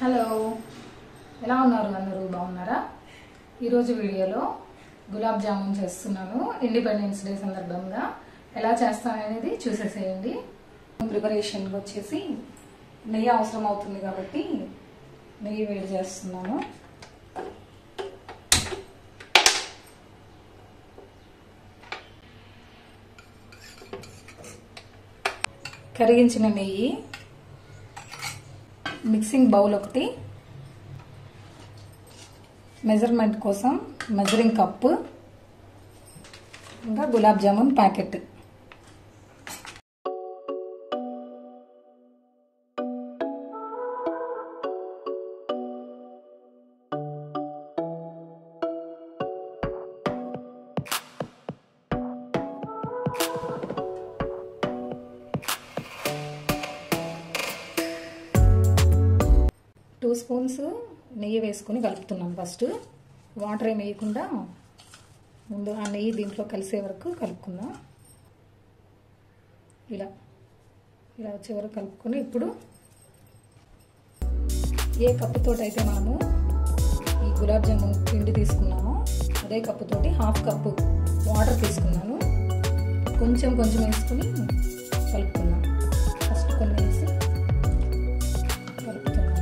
hello ఎలా ఉన్నారు అందరూ బాగున్నారా ఈరోజు వీడియోలో గులాబ్ జామున్ చేస్తున్నాను ఇండిపెండెన్స్ డే సందర్భంగా ఎలా చేస్తాననేది చూసేసేయండి ప్రిపరేషన్కి వచ్చేసి నెయ్యి అవసరం అవుతుంది కాబట్టి నెయ్యి వేడి చేస్తున్నాను కరిగించిన నెయ్యి మిక్సింగ్ బౌల్ ఒకటి మెజర్మెంట్ కోసం మెజరింగ్ కప్పు ఇంకా gulab jamun packet two spoons నెయ్యి వేసుకొని కలుపుతున్నాను ఫస్ట్ వాటర్ ఏమి వేయకుండా ముందు ఆ నెయ్యి దీంట్లో కలిసే వరకు కలుపుకుందాం ఇలా ఇలా వచ్చే వరకు కలుపుకొని ఇప్పుడు ఏ కప్పుతోటి అయితే మనము ఈ గులాబ్ జామున్ పిండి తీసుకున్నామో అదే కప్పుతోటి హాఫ్ కప్పు వాటర్ తీసుకున్నాను కొంచెం కొంచెం వేసుకుని కలుపుకున్నాను ఫస్ట్ కొన్ని వేసి కలుపుతున్నాను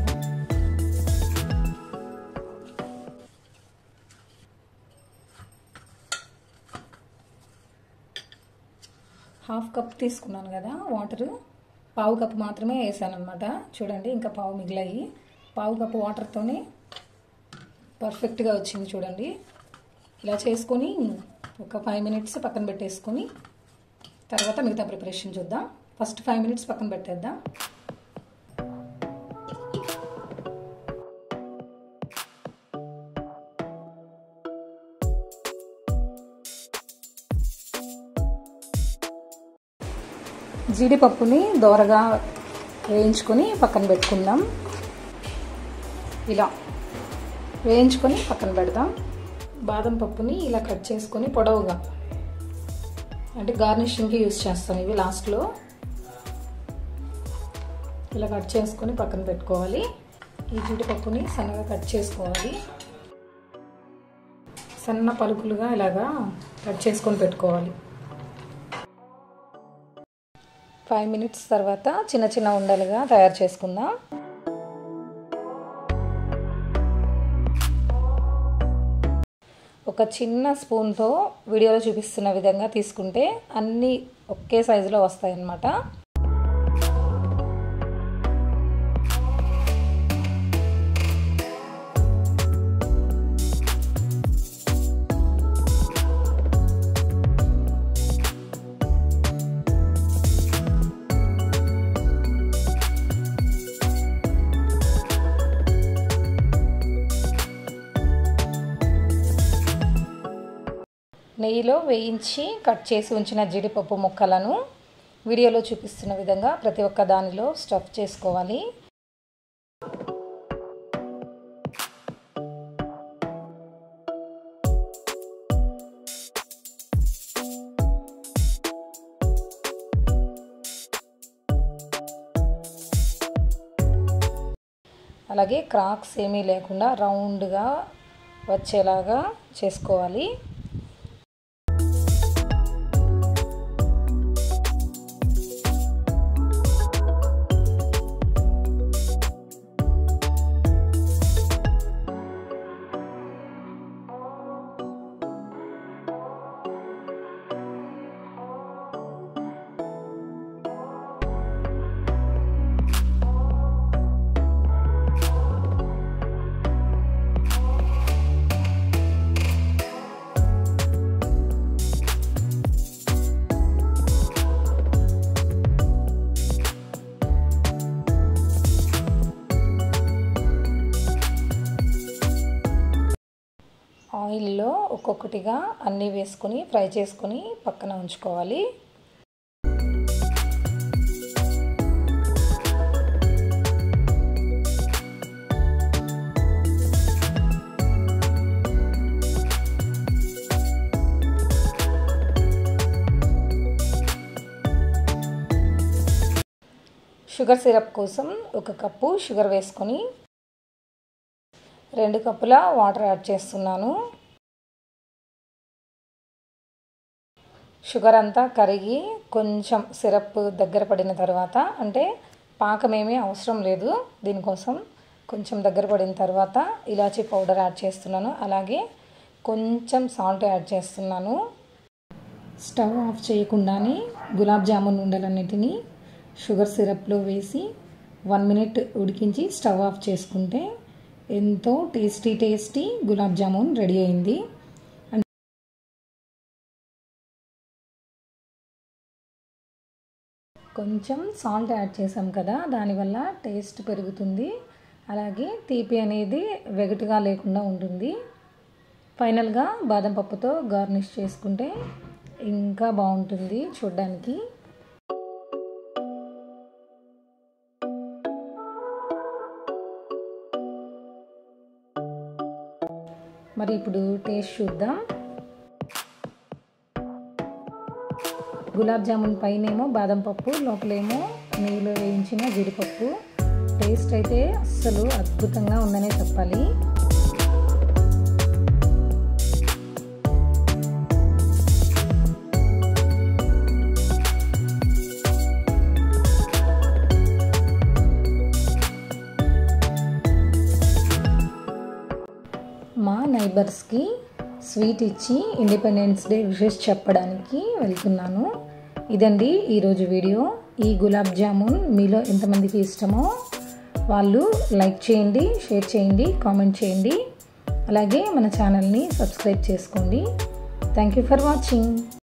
హాఫ్ కప్ తీసుకున్నాను కదా వాటరు పావు కప్పు మాత్రమే వేసాను అనమాట చూడండి ఇంకా పావు మిగిలాయి పావు కప్పు వాటర్తోనే పర్ఫెక్ట్గా వచ్చింది చూడండి ఇలా చేసుకొని ఒక ఫైవ్ మినిట్స్ పక్కన పెట్టేసుకొని తర్వాత మిగతా ప్రిపరేషన్ చూద్దాం ఫస్ట్ ఫైవ్ మినిట్స్ పక్కన పెట్టేద్దాం జీడిపప్పుని దోరగా వేయించుకొని పక్కన పెట్టుకుందాం ఇలా వేయించుకొని పక్కన పెడదాం బాదం పప్పుని ఇలా కట్ చేసుకొని పొడవుగా అంటే గార్నిషింగ్కి యూస్ చేస్తాను ఇవి లాస్ట్లో ఇలా కట్ చేసుకొని పక్కన పెట్టుకోవాలి ఈ జీడిపప్పుని సన్నగా కట్ చేసుకోవాలి సన్న పలుకులుగా ఇలాగా కట్ చేసుకొని పెట్టుకోవాలి ఫైవ్ మినిట్స్ తర్వాత చిన్న చిన్న ఉండలుగా తయారు చేసుకుందాం ఒక చిన్న స్పూన్తో వీడియోలో చూపిస్తున్న విధంగా తీసుకుంటే అన్నీ ఒకే సైజులో వస్తాయన్నమాట నెయ్యిలో వేయించి కట్ చేసి ఉంచిన జీడిపప్పు ముక్కలను వీడియోలో చూపిస్తున్న విధంగా ప్రతి ఒక్క దానిలో స్టఫ్ చేసుకోవాలి అలాగే క్రాక్స్ ఏమీ లేకుండా రౌండ్గా వచ్చేలాగా చేసుకోవాలి ఆయిల్లో ఒక్కొక్కటిగా అన్నీ వేసుకొని ఫ్రై చేసుకొని పక్కన ఉంచుకోవాలి షుగర్ సిరప్ కోసం ఒక కప్పు షుగర్ వేసుకొని రెండు కప్పుల వాటర్ యాడ్ చేస్తున్నాను షుగర్ అంతా కరిగి కొంచెం సిరప్ దగ్గర పడిన తర్వాత అంటే పాకమేమీ అవసరం లేదు దీనికోసం కొంచెం దగ్గర పడిన తర్వాత ఇలాచీ పౌడర్ యాడ్ చేస్తున్నాను అలాగే కొంచెం సాల్ట్ యాడ్ చేస్తున్నాను స్టవ్ ఆఫ్ చేయకుండానే గులాబ్ జామున్ ఉండలన్నిటినీ షుగర్ సిరప్లో వేసి వన్ మినిట్ ఉడికించి స్టవ్ ఆఫ్ చేసుకుంటే ఎంతో tasty tasty gulab jamun ready అయింది కొంచెం సాల్ట్ యాడ్ చేసాం కదా దానివల్ల టేస్ట్ పెరుగుతుంది అలాగే తీపి అనేది వెగటుగా లేకుండా ఉంటుంది ఫైనల్గా బాదం పప్పుతో గార్నిష్ చేసుకుంటే ఇంకా బాగుంటుంది చూడ్డానికి మరి ఇప్పుడు టేస్ట్ చూద్దాం గులాబ్ జామున్ పైనేమో బాదం పప్పు లోపలేమో నెయ్యిలో వేయించిన జీడిపప్పు టేస్ట్ అయితే అస్సలు అద్భుతంగా ఉందనే చెప్పాలి మా నైబర్స్కి స్వీట్ ఇచ్చి ఇండిపెండెన్స్ డే విషెస్ చెప్పడానికి వెళ్తున్నాను ఇదండి ఈరోజు వీడియో ఈ గులాబ్ జామున్ మీలో ఎంతమందికి ఇష్టమో వాళ్ళు లైక్ చేయండి షేర్ చేయండి కామెంట్ చేయండి అలాగే మన ఛానల్ని సబ్స్క్రైబ్ చేసుకోండి థ్యాంక్ యూ ఫర్ వాచింగ్